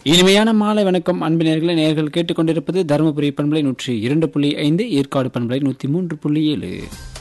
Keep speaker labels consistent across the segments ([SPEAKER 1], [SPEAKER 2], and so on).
[SPEAKER 1] இனிமையான மாலை வணக்கம் அன்பு நேர்களை நேர்கள் கேட்டுக்கொண்டிருப்பது தருமபுரி பண்பலை நூற்றி இரண்டு புள்ளி ஐந்து ஏற்காடு பண்பலை நூற்றி மூன்று புள்ளி ஏழு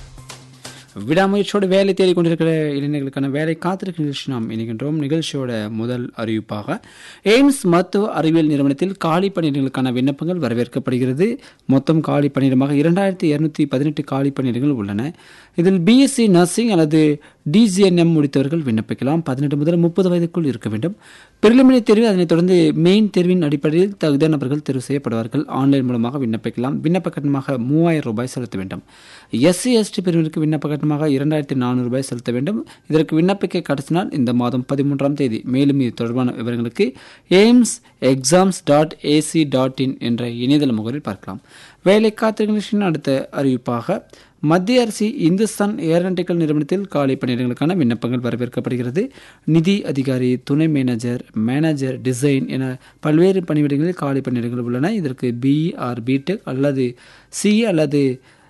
[SPEAKER 1] விடாமுயற்சியோடு வேலை தேடிக் கொண்டிருக்கிற இளைஞர்களுக்கான வேலை காத்திருக்கிற நிகழ்ச்சி நாம் இணைகின்றோம் நிகழ்ச்சியோட முதல் அறிவிப்பாக எய்ம்ஸ் மருத்துவ அறிவியல் நிறுவனத்தில் காலி பணியிடங்களுக்கான விண்ணப்பங்கள் வரவேற்கப்படுகிறது மொத்தம் காலி பணியிடமாக இரண்டாயிரத்தி இருநூத்தி பதினெட்டு காலி பணியிடங்கள் உள்ளன இதில் பிஎஸ்சி நர்சிங் அல்லது டிஜிஎன்எம் முடித்தவர்கள் விண்ணப்பிக்கலாம் பதினெட்டு முதல் முப்பது வயதுக்குள் இருக்க வேண்டும் பிரிலிமினரி தேர்வு அதனைத் தொடர்ந்து மெயின் தேர்வின் அடிப்படையில் தகுந்த நபர்கள் தேர்வு செய்யப்படுவார்கள் ஆன்லைன் மூலமாக விண்ணப்பிக்கலாம் விண்ணப்ப கட்டணமாக மூவாயிரம் ரூபாய் செலுத்த வேண்டும் எஸ்சி எஸ்டி பிரிவினருக்கு விண்ணப்ப கட்டணமாக இரண்டாயிரத்தி நானூறு ரூபாய் செலுத்த வேண்டும் இதற்கு விண்ணப்பிக்க கடைசினால் இந்த மாதம் பதிமூன்றாம் தேதி மேலும் இது தொடர்பான விவரங்களுக்கு AIIMS exams dot AC dot in என்ற இணையதள முகவரில் பார்க்கலாம் வேலை காத்திருக்கும் அடுத்த அறிவிப்பாக மத்திய அரசு இந்துஸ்தான் ஏரோநாட்டிக்கல் நிறுவனத்தில் காலி பணியிடங்களுக்கான விண்ணப்பங்கள் வரவேற்கப்படுகிறது நிதி அதிகாரி துணை மேனேஜர் மேனேஜர் டிசைன் என பல்வேறு பணியிடங்களில் காலி பணியிடங்கள் உள்ளன இதற்கு பிஇ ஆர் பிடெக் அல்லது சி அல்லது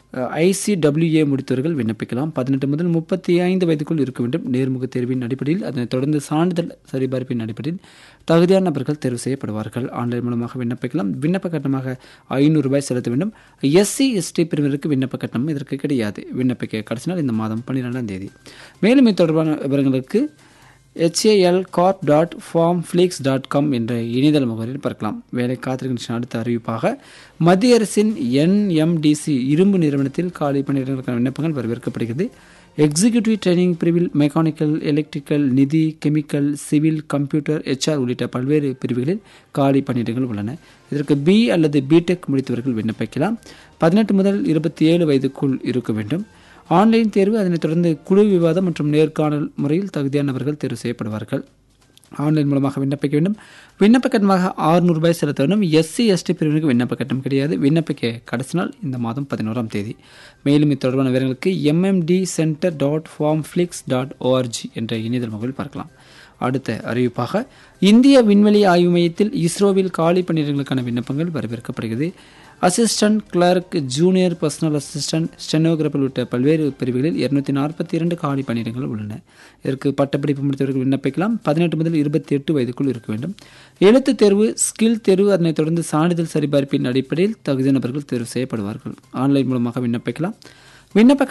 [SPEAKER 1] ஐசிடபிள்யூஏ முடித்தவர்கள் விண்ணப்பிக்கலாம் பதினெட்டு முதல் முப்பத்தி ஐந்து வயதுக்குள் இருக்க வேண்டும் நேர்முக தேர்வின் அடிப்படையில் அதனைத் தொடர்ந்து சான்றிதழ் சரிபார்ப்பின் அடிப்படையில் தகுதியான நபர்கள் தேர்வு செய்யப்படுவார்கள் ஆன்லைன் மூலமாக விண்ணப்பிக்கலாம் விண்ணப்ப கட்டணமாக ஐநூறு ரூபாய் செலுத்த வேண்டும் எஸ்சி எஸ்டி பிரிவினருக்கு விண்ணப்ப கட்டணம் இதற்கு கிடையாது விண்ணப்பிக்க கடைசி நாள் இந்த மாதம் பன்னிரெண்டாம் தேதி மேலும் இது தொடர்பான விவரங்களுக்கு HAL corp dot form flix dot com என்ற இணையதள முகவரியில் பார்க்கலாம் வேலை காத்திருக்கின்ற அடுத்த அறிவிப்பாக மத்திய அரசின் என்எம்டிசி இரும்பு நிறுவனத்தில் காலி பணியிடங்களுக்கான விண்ணப்பங்கள் வரவேற்கப்படுகிறது எக்ஸிக்யூட்டிவ் ட்ரைனிங் பிரிவில் மெக்கானிக்கல் எலக்ட்ரிக்கல் நிதி கெமிக்கல் சிவில் கம்ப்யூட்டர் ஹெச்ஆர் உள்ளிட்ட பல்வேறு பிரிவுகளில் காலி பணியிடங்கள் உள்ளன இதற்கு பி அல்லது பிடெக் முடித்தவர்கள் விண்ணப்பிக்கலாம் பதினெட்டு முதல் இருபத்தி ஏழு வயதுக்குள் இருக்க வேண்டும் ஆன்லைன் தேர்வு அதனைத் தொடர்ந்து குழு விவாதம் மற்றும் நேர்காணல் முறையில் தகுதியானவர்கள் தேர்வு செய்யப்படுவார்கள் ஆன்லைன் மூலமாக விண்ணப்பிக்க வேண்டும் விண்ணப்ப கட்டணமாக ஆறுநூறு ரூபாய் செலுத்த வேண்டும் எஸ்சி எஸ்டி பிரிவினருக்கு விண்ணப்ப கட்டணம் கிடையாது விண்ணப்பிக்க கடைசி நாள் இந்த மாதம் பதினோராம் தேதி மேலும் இது தொடர்பான விவரங்களுக்கு MMT centre dot form flix dot ORG என்ற இணையதள முகவில் பார்க்கலாம் அடுத்த அறிவிப்பாக இந்திய விண்வெளி ஆய்வு மையத்தில் இஸ்ரோவில் காலி பணியிடங்களுக்கான விண்ணப்பங்கள் வரவேற்கப்படுகிறது assistant clerk junior personal assistant stenographer உள்ளிட்ட பல்வேறு பிரிவுகளில் இருநூத்தி நாற்பத்தி இரண்டு காலி பணியிடங்கள் உள்ளன இதற்கு பட்டப்படிப்பு முடித்தவர்கள் விண்ணப்பிக்கலாம் பதினெட்டு முதல் இருபத்தி எட்டு வயதுக்குள் இருக்க வேண்டும் எழுத்து தேர்வு ஸ்கில் தேர்வு அதனைத் தொடர்ந்து சான்றிதழ் சரிபார்ப்பின் அடிப்படையில் தகுதி நபர்கள் தேர்வு செய்யப்படுவார்கள் ஆன்லைன் மூலமாக விண்ணப்பிக்கலாம் விண்ணப்ப